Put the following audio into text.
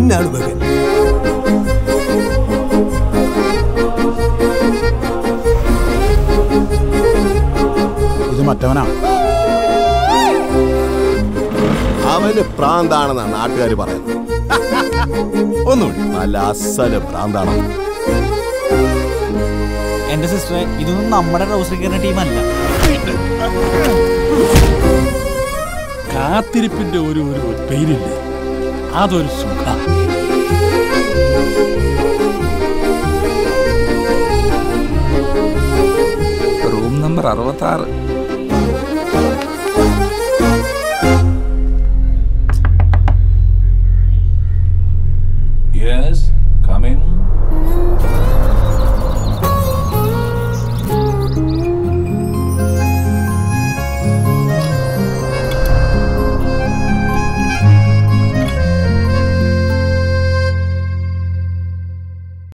ഇന്നാണ് മകൻ ഇത് മറ്റവനാ അവന് പ്രാന്താണെന്നാണ് നാട്ടുകാർ പറയുന്നത് ഒന്നുകൂടി നല്ല അസല് പ്രാന്താണ് എന്റെ സിസ്റ്ററെ ഇതൊന്നും നമ്മുടെ റൗസറിക്കുന്ന ടീമല്ല കാത്തിരിപ്പിന്റെ ഒരു ഒരു പേരില്ലേ അതൊരു സുഖ റൂം നമ്പർ അറുപത്തി ആറ്